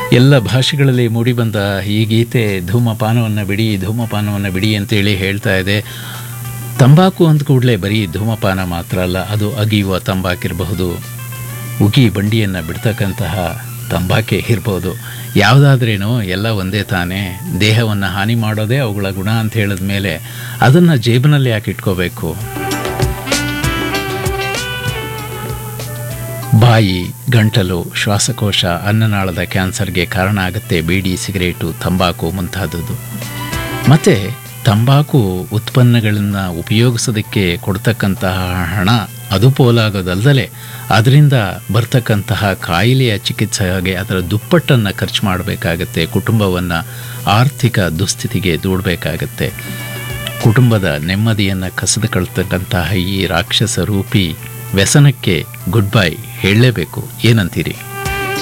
ಎಲ್ಲ ಭಾಷೆಗಳಲ್ಲಿ ಮೂಡಿಬಂದ ಈ ಗೀತೆ ಧೂಮಪಾನವನ್ನು ಬಿಡಿ ಧೂಮಪಾನವನ್ನು ಬಿಡಿ ಅಂತೇಳಿ ಹೇಳ್ತಾ ಇದೆ ತಂಬಾಕು ಅಂದ ಕೂಡಲೇ ಬರೀ ಧೂಮಪಾನ ಮಾತ್ರ ಅಲ್ಲ ಅದು ಅಗಿಯುವ ತಂಬಾಕಿರಬಹುದು ಉಗಿ ಬಂಡಿಯನ್ನು ಬಿಡ್ತಕ್ಕಂತಹ ತಂಬಾಕೆ ಇರ್ಬೋದು ಯಾವುದಾದ್ರೇನೋ ಎಲ್ಲ ಒಂದೇ ತಾನೇ ದೇಹವನ್ನು ಹಾನಿ ಮಾಡೋದೇ ಅವುಗಳ ಗುಣ ಅಂತ ಹೇಳಿದ ಮೇಲೆ ಅದನ್ನು ಜೇಬಿನಲ್ಲಿ ಯಾಕೆ ಇಟ್ಕೋಬೇಕು ಬಾಯಿ ಗಂಟಲು ಶ್ವಾಸಕೋಶ ಅನ್ನನಾಳದ ಕ್ಯಾನ್ಸರ್ಗೆ ಕಾರಣ ಆಗುತ್ತೆ ಬೀಡಿ ಸಿಗರೇಟು ತಂಬಾಕು ಮುಂತಾದದ್ದು ಮತ್ತು ತಂಬಾಕು ಉತ್ಪನ್ನಗಳನ್ನು ಉಪಯೋಗಿಸೋದಕ್ಕೆ ಕೊಡ್ತಕ್ಕಂತಹ ಹಣ ಅದು ಪೋಲಾಗೋದಲ್ದಲೆ ಅದರಿಂದ ಬರ್ತಕ್ಕಂತಹ ಕಾಯಿಲೆಯ ಚಿಕಿತ್ಸೆಗೆ ಅದರ ದುಪ್ಪಟ್ಟನ್ನು ಖರ್ಚು ಮಾಡಬೇಕಾಗತ್ತೆ ಕುಟುಂಬವನ್ನು ಆರ್ಥಿಕ ದುಸ್ಥಿತಿಗೆ ದೂಡಬೇಕಾಗತ್ತೆ ಕುಟುಂಬದ ನೆಮ್ಮದಿಯನ್ನು ಕಸಿದುಕೊಳ್ತಕ್ಕಂತಹ ಈ ರಾಕ್ಷಸ ರೂಪಿ ವ್ಯಸನಕ್ಕೆ ಗುಡ್ ಬೈ ಹೇಳಲೇಬೇಕು ಏನಂತೀರಿ